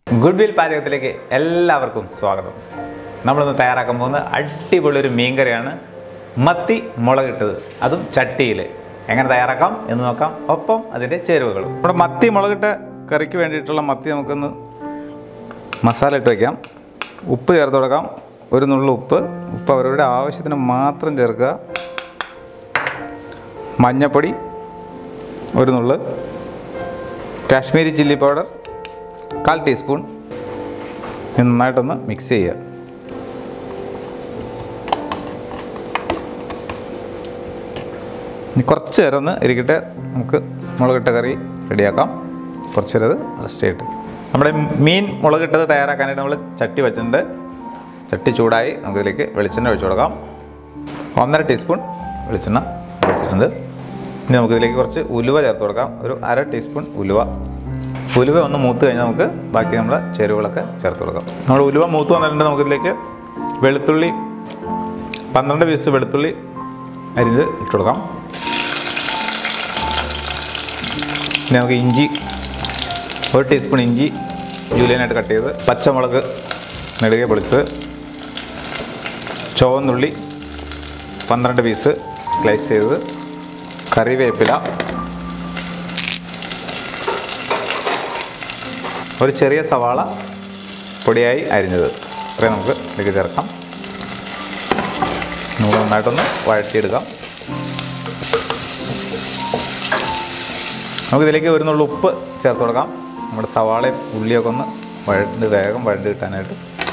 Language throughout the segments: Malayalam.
ഗുഡ് വിൽ പാചകത്തിലേക്ക് എല്ലാവർക്കും സ്വാഗതം നമ്മളിന്ന് തയ്യാറാക്കാൻ പോകുന്ന അടിപൊളി ഒരു മീൻകറിയാണ് മത്തി മുളകിട്ടത് അതും ചട്ടിയിൽ എങ്ങനെ തയ്യാറാക്കാം എന്ന് നോക്കാം ഒപ്പം അതിൻ്റെ ചേരുവകളും നമ്മുടെ മത്തി മുളകിട്ട കറിക്ക് വേണ്ടിയിട്ടുള്ള മത്തി നമുക്കൊന്ന് മസാല ഇട്ട് വയ്ക്കാം ഉപ്പ് ചേർത്ത് കൊടുക്കാം ഒരു നുള്ളു ഉപ്പ് ഉപ്പ് അവരുടെ ആവശ്യത്തിന് മാത്രം ചേർക്കുക മഞ്ഞപ്പൊടി ഒരു നുള്ള് കാശ്മീരി ചില്ലി പൗഡർ കാൽ ടീസ്പൂൺ ഇത് നന്നായിട്ടൊന്ന് മിക്സ് ചെയ്യുക ഇനി കുറച്ച് നേരം ഒന്ന് ഇരിക്കട്ടെ നമുക്ക് മുളകിട്ട കറി റെഡിയാക്കാം കുറച്ച് നേരം അത് റെസ്റ്റ് ചെയ്തിട്ട് നമ്മുടെ മീൻ മുളകിട്ടത് തയ്യാറാക്കാനായിട്ട് നമ്മൾ ചട്ടി വെച്ചിട്ടുണ്ട് ചട്ടി ചൂടായി നമുക്കിതിലേക്ക് വെളിച്ചെണ്ണ ഒഴിച്ചു കൊടുക്കാം ഒന്നര ടീസ്പൂൺ വെളിച്ചെണ്ണ ഒഴിച്ചിട്ടുണ്ട് ഇനി നമുക്കിതിലേക്ക് കുറച്ച് ഉലുവ ചേർത്ത് കൊടുക്കാം ഒരു അര ടീസ്പൂൺ ഉലുവ ഉലുവ ഒന്ന് മൂത്ത് കഴിഞ്ഞാൽ നമുക്ക് ബാക്കി നമ്മുടെ ചേരുവകളൊക്കെ ചേർത്ത് കൊടുക്കാം നമ്മൾ ഉലുവ മൂത്ത് വന്നിട്ടുണ്ട് നമുക്കിതിലേക്ക് വെളുത്തുള്ളി പന്ത്രണ്ട് പീസ് വെളുത്തുള്ളി അരിഞ്ഞ് ഇട്ട് കൊടുക്കാം ഇനി നമുക്ക് ഇഞ്ചി ഒരു ടീസ്പൂൺ ഇഞ്ചി ജൂലിയനായിട്ട് കട്ട് ചെയ്ത് പച്ചമുളക് നെടുകെ പൊളിച്ചത് ചുവന്നുള്ളി പന്ത്രണ്ട് പീസ് സ്ലൈസ് ചെയ്തത് കറിവേപ്പില ഒരു ചെറിയ സവാള പൊടിയായി അരിഞ്ഞത് ഇത്രയും നമുക്ക് ഇതിലേക്ക് ചേർക്കാം നമുക്ക് നന്നായിട്ടൊന്ന് വഴറ്റിയെടുക്കാം നമുക്കിതിലേക്ക് ഒരു നുള്ള ഉപ്പ് ചേർത്ത് കൊടുക്കാം നമ്മുടെ സവാളയും ഉള്ളിയൊക്കെ ഒന്ന് വഴണ്ട് വേഗം വഴണ്ട് കിട്ടാനായിട്ട്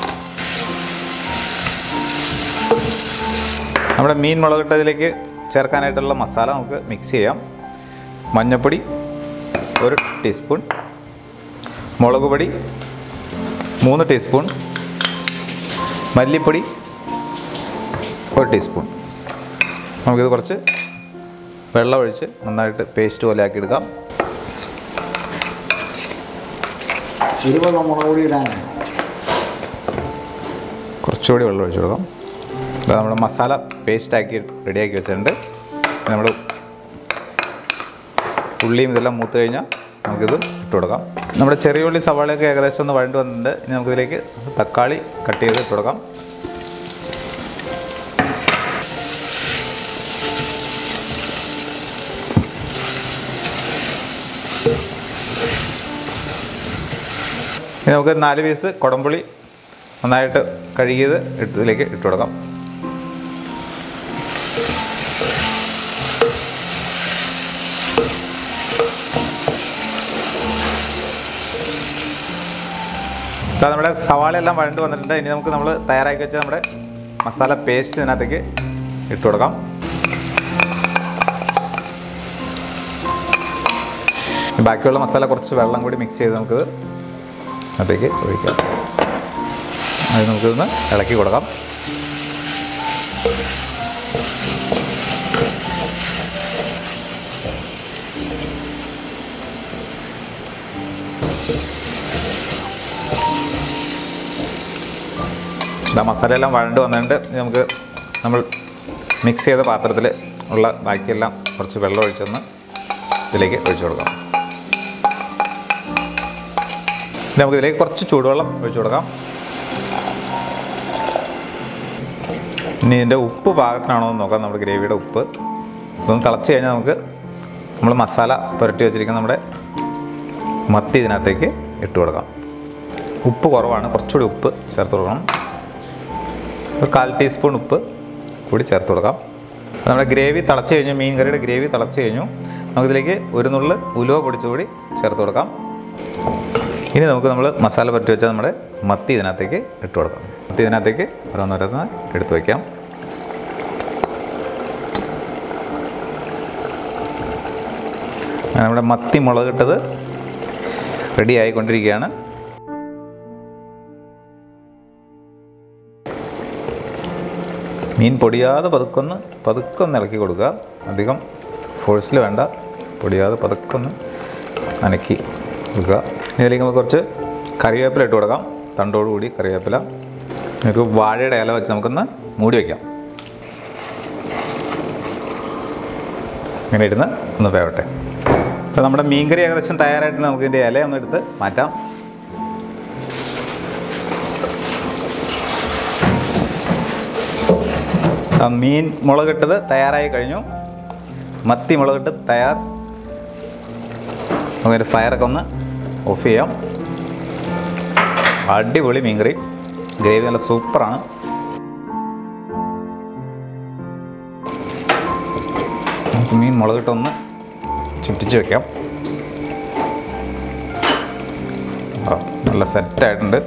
നമ്മുടെ മീൻ മുളകിട്ടതിലേക്ക് ചേർക്കാനായിട്ടുള്ള മസാല നമുക്ക് മിക്സ് ചെയ്യാം മഞ്ഞൾപ്പൊടി ഒരു ടീസ്പൂൺ മുളക് പൊടി മൂന്ന് ടീസ്പൂൺ മല്ലിപ്പൊടി ഒരു ടീസ്പൂൺ നമുക്കിത് കുറച്ച് വെള്ളം ഒഴിച്ച് നന്നായിട്ട് പേസ്റ്റ് പോലെ ആക്കി എടുക്കാം എരിവുള്ള മുളക് പൊടി ഇടാനാണ് കുറച്ചുകൂടി വെള്ളം ഒഴിച്ച് കൊടുക്കാം ഇത് നമ്മുടെ മസാല പേസ്റ്റാക്കി റെഡിയാക്കി വെച്ചിട്ടുണ്ട് നമ്മൾ ഉള്ളിയും ഇതെല്ലാം മൂത്ത് കഴിഞ്ഞാൽ നമുക്കിത് ഇട്ട് കൊടുക്കാം നമ്മുടെ ചെറിയ ഉള്ളി സവാളയൊക്കെ ഏകദേശം ഒന്ന് വഴണ്ട് വന്നിട്ടുണ്ട് ഇനി നമുക്കിതിലേക്ക് തക്കാളി കട്ട് ചെയ്ത് ഇട്ട് കൊടുക്കാം ഇനി നമുക്ക് നാല് പീസ് കുടംപുളി നന്നായിട്ട് കഴുകിയത് ഇട്ട് ഇതിലേക്ക് ഇട്ട് കൊടുക്കാം ഇതാ നമ്മുടെ സവാള എല്ലാം വഴണ്ട് വന്നിട്ടുണ്ട് ഇനി നമുക്ക് നമ്മൾ തയ്യാറാക്കി വെച്ച നമ്മുടെ മസാല പേസ്റ്റ് ഇതിനകത്തേക്ക് ഇട്ട് കൊടുക്കാം ബാക്കിയുള്ള മസാല കുറച്ച് വെള്ളം കൂടി മിക്സ് ചെയ്ത് നമുക്ക് അതിലേക്ക് ഒഴിക്കാം അത് നമുക്കിതൊന്ന് ഇളക്കി കൊടുക്കാം ഇതാ മസാലയെല്ലാം വഴണ്ട് വന്നിട്ടുണ്ട് ഇനി നമുക്ക് നമ്മൾ മിക്സ് ചെയ്ത പാത്രത്തിൽ ഉള്ള ബാക്കിയെല്ലാം കുറച്ച് വെള്ളം ഒഴിച്ചൊന്ന് ഇതിലേക്ക് ഒഴിച്ചു കൊടുക്കാം ഇനി നമുക്ക് ഇതിലേക്ക് കുറച്ച് ചൂടുവെള്ളം ഒഴിച്ചു കൊടുക്കാം ഇനി ഇതിൻ്റെ ഉപ്പ് പാകത്തിനാണോ എന്ന് നോക്കാം നമ്മുടെ ഗ്രേവിയുടെ ഉപ്പ് ഇതൊന്ന് തിളച്ച് കഴിഞ്ഞാൽ നമുക്ക് നമ്മൾ മസാല പുരട്ടി വെച്ചിരിക്കുന്ന നമ്മുടെ മത്തി ഇതിനകത്തേക്ക് ഇട്ട് കൊടുക്കാം ഉപ്പ് കുറവാണ് കുറച്ചുകൂടി ഉപ്പ് ചേർത്ത് കൊടുക്കണം ഒരു കാൽ ടീസ്പൂൺ ഉപ്പ് കൂടി ചേർത്ത് കൊടുക്കാം നമ്മുടെ ഗ്രേവി തിളച്ച് കഴിഞ്ഞു മീൻ കറിയുടെ ഗ്രേവി തിളച്ച് കഴിഞ്ഞു നമുക്കിതിലേക്ക് ഒരു നുള്ള് ഉലുവ പൊടിച്ചുകൂടി ചേർത്ത് കൊടുക്കാം ഇനി നമുക്ക് നമ്മൾ മസാല പുരട്ടി വെച്ചാൽ നമ്മുടെ മത്തി ഇതിനകത്തേക്ക് ഇട്ട് കൊടുക്കാം മത്തി ഇതിനകത്തേക്ക് ഓരോന്നോരോന്ന് എടുത്ത് വയ്ക്കാം അങ്ങനെ നമ്മുടെ മത്തി മുളകിട്ടത് റെഡി ആയിക്കൊണ്ടിരിക്കുകയാണ് മീൻ പൊടിയാതെ പതുക്കൊന്ന് പതുക്കൊന്ന് ഇളക്കി കൊടുക്കുക അധികം ഫോഴ്സിൽ വേണ്ട പൊടിയാതെ പതുക്കൊന്ന് അനക്കി കൊടുക്കുക ഇനി ഇതിലേക്ക് നമുക്ക് കുറച്ച് കറിവേപ്പില ഇട്ട് കൊടുക്കാം തണ്ടോടുകൂടി കറിവേപ്പില ഒരു വാഴയുടെ ഇല വെച്ച് നമുക്കൊന്ന് മൂടി വയ്ക്കാം ഇങ്ങനെ ഇരുന്ന് ഒന്ന് വേവട്ടെ അപ്പോൾ നമ്മുടെ മീൻകറി ഏകദേശം തയ്യാറായിട്ട് നമുക്ക് ഇതിൻ്റെ ഇല ഒന്ന് എടുത്ത് മാറ്റാം ആ മീൻ മുളകിട്ടത് തയ്യാറായി കഴിഞ്ഞു മത്തി മുളകിട്ട് തയ്യാർ നമുക്കൊരു ഫയറൊക്കെ ഒന്ന് ഓഫ് ചെയ്യാം അടിപൊളി മീൻകറി ഗ്രേവി നല്ല സൂപ്പറാണ് നമുക്ക് മീൻ മുളകിട്ടൊന്ന് ചുറ്റിച്ച് വെക്കാം ആ, നല്ല സെറ്റായിട്ടുണ്ട്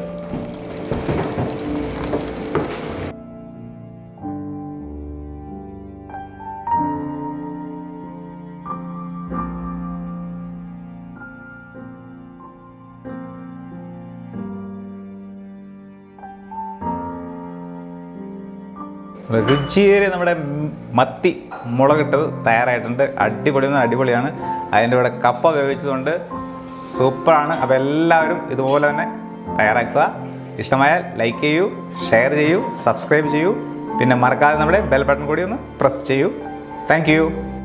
രുചിയേറിയ നമ്മുടെ മത്തി മുളകിട്ടത് തയ്യാറായിട്ടുണ്ട് അടിപൊളി എന്ന് അടിപൊളിയാണ് അതിൻ്റെ കൂടെ കപ്പ വേവിച്ചതുകൊണ്ട് സൂപ്പറാണ് അപ്പോൾ എല്ലാവരും ഇതുപോലെ തന്നെ തയ്യാറാക്കുക ഇഷ്ടമായാൽ ലൈക്ക് ചെയ്യൂ ഷെയർ ചെയ്യൂ സബ്സ്ക്രൈബ് ചെയ്യൂ പിന്നെ മറക്കാതെ നമ്മുടെ ബെൽ ബട്ടൺ കൂടി ഒന്ന് പ്രസ് ചെയ്യൂ താങ്ക്